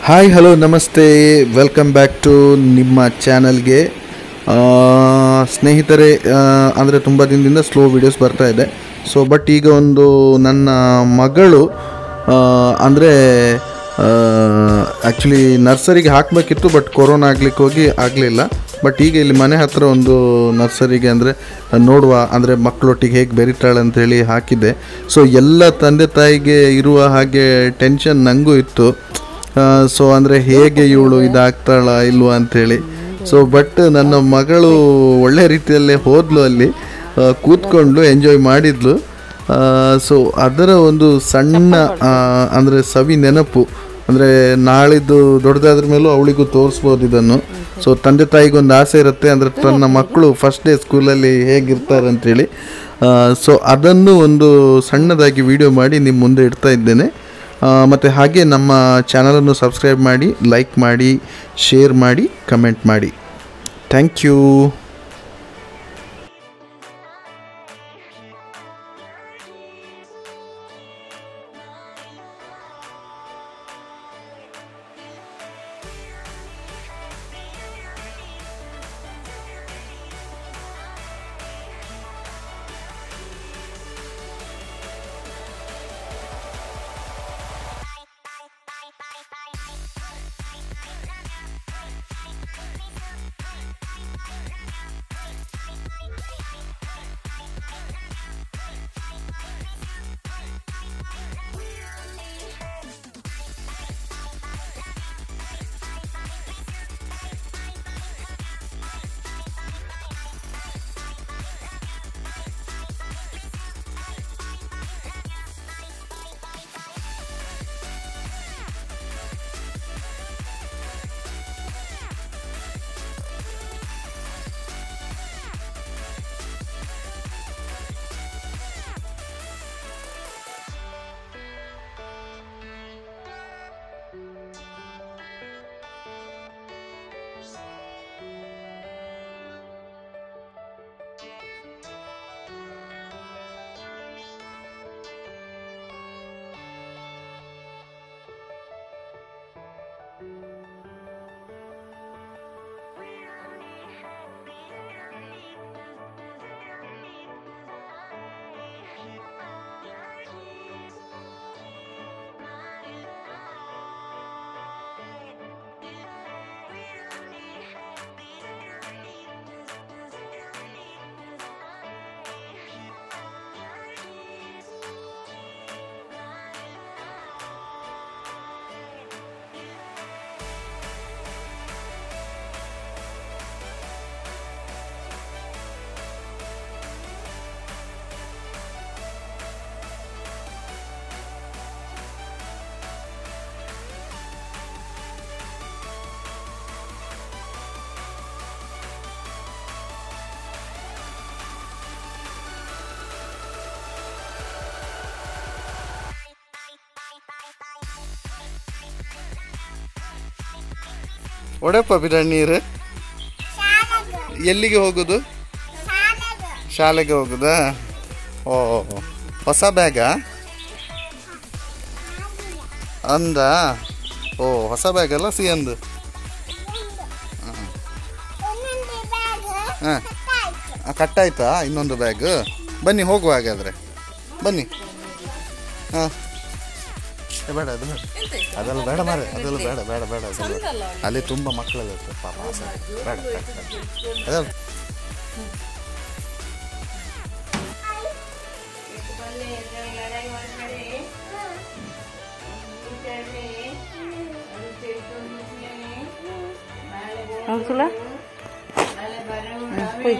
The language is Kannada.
ಹಾಯ್ ಹಲೋ ನಮಸ್ತೆ ವೆಲ್ಕಮ್ ಬ್ಯಾಕ್ ಟು ನಿಮ್ಮ ಚಾನಲ್ಗೆ ಸ್ನೇಹಿತರೆ ಅಂದರೆ ತುಂಬ ದಿನದಿಂದ ಸ್ಲೋ ವಿಡಿಯೋಸ್ ಬರ್ತಾ ಇದೆ ಸೊ ಬಟ್ ಈಗ ಒಂದು ನನ್ನ ಮಗಳು ಅಂದರೆ ಆ್ಯಕ್ಚುಲಿ ನರ್ಸರಿಗೆ ಹಾಕಬೇಕಿತ್ತು ಬಟ್ ಕೊರೋನಾ ಆಗ್ಲಿಕ್ಕೆ ಹೋಗಿ ಆಗಲಿಲ್ಲ ಬಟ್ ಈಗ ಇಲ್ಲಿ ಮನೆ ಹತ್ರ ಒಂದು ನರ್ಸರಿಗೆ ಅಂದರೆ ನೋಡುವ ಅಂದರೆ ಮಕ್ಕಳೊಟ್ಟಿಗೆ ಹೇಗೆ ಬೆರಿತಾಳೆ ಅಂತೇಳಿ ಹಾಕಿದ್ದೆ ಸೊ ಎಲ್ಲ ತಂದೆ ತಾಯಿಗೆ ಇರುವ ಹಾಗೆ ಟೆನ್ಷನ್ ನನಗೂ ಇತ್ತು ಸೊ ಅಂದರೆ ಹೇಗೆ ಇವಳು ಇದಾಗ್ತಾಳ ಇಲ್ವಾ ಅಂಥೇಳಿ ಸೊ ಬಟ್ ನನ್ನ ಮಗಳು ಒಳ್ಳೆ ರೀತಿಯಲ್ಲೇ ಹೋದ್ಲು ಅಲ್ಲಿ ಆ, ಕೂತ್ಕೊಂಡು ಎಂಜಾಯ್ ಮಾಡಿದ್ಲು ಸೊ ಅದರ ಒಂದು ಸಣ್ಣ ಅಂದರೆ ಸವಿ ನೆನಪು ಅಂದರೆ ನಾಳಿದ್ದು ದೊಡ್ಡದಾದ್ರ ಮೇಲೂ ಅವಳಿಗೂ ತೋರಿಸ್ಬೋದು ಇದನ್ನು ಸೊ ತಂದೆ ತಾಯಿಗೊಂದು ಆಸೆ ಇರುತ್ತೆ ಅಂದರೆ ತನ್ನ ಮಕ್ಕಳು ಫಸ್ಟ್ ಡೇ ಸ್ಕೂಲಲ್ಲಿ ಹೇಗಿರ್ತಾರೆ ಅಂತೇಳಿ ಸೊ ಅದನ್ನು ಒಂದು ಸಣ್ಣದಾಗಿ ವಿಡಿಯೋ ಮಾಡಿ ನಿಮ್ಮ ಮುಂದೆ ಇಡ್ತಾ ಇದ್ದೇನೆ ಆ, ಮತ್ತು ಹಾಗೆ ನಮ್ಮ ಚಾನಲನ್ನು ಸಬ್ಸ್ಕ್ರೈಬ್ ಮಾಡಿ ಲೈಕ್ ಮಾಡಿ ಶೇರ್ ಮಾಡಿ ಕಮೆಂಟ್ ಮಾಡಿ ಥ್ಯಾಂಕ್ ಯು ಒಡೆಪ್ಪ ಬಿರಣ್ಣೀರು ಎಲ್ಲಿಗೆ ಹೋಗೋದು ಶಾಲೆಗೆ ಹೋಗುದಾ ಓ ಹೊಸ ಬ್ಯಾಗಾ ಅಂದ ಓ ಹೊಸ ಬ್ಯಾಗ್ ಅಲ್ಲ ಸಿ ಅಂದು ಹಾಂ ಕಟ್ಟಾಯ್ತಾ ಇನ್ನೊಂದು ಬ್ಯಾಗ್ ಬನ್ನಿ ಹೋಗುವ ಹಾಗಾದ್ರೆ ಬನ್ನಿ ಹಾಂ ಬೇಡ ಅದು ಬೇಡ ಅದೆಲ್ಲ ಬೇಡ ಮಾರ ಅದೆಲ್ಲ ಬೇಡ ಬೇಡ ಬೇಡ ಅದೆಲ್ಲ ಅಲ್ಲಿ ತುಂಬ ಮಕ್ಕಳೆಲ್ಲ ಇರ್ತಾರೆ ಪಾಪ ಆಸೆ ಬೇಡ ಬೇಡ ಬೇಡ ಅದೆಲ್ಲ ಹೌದಲ್ಲ ಹೋಯ್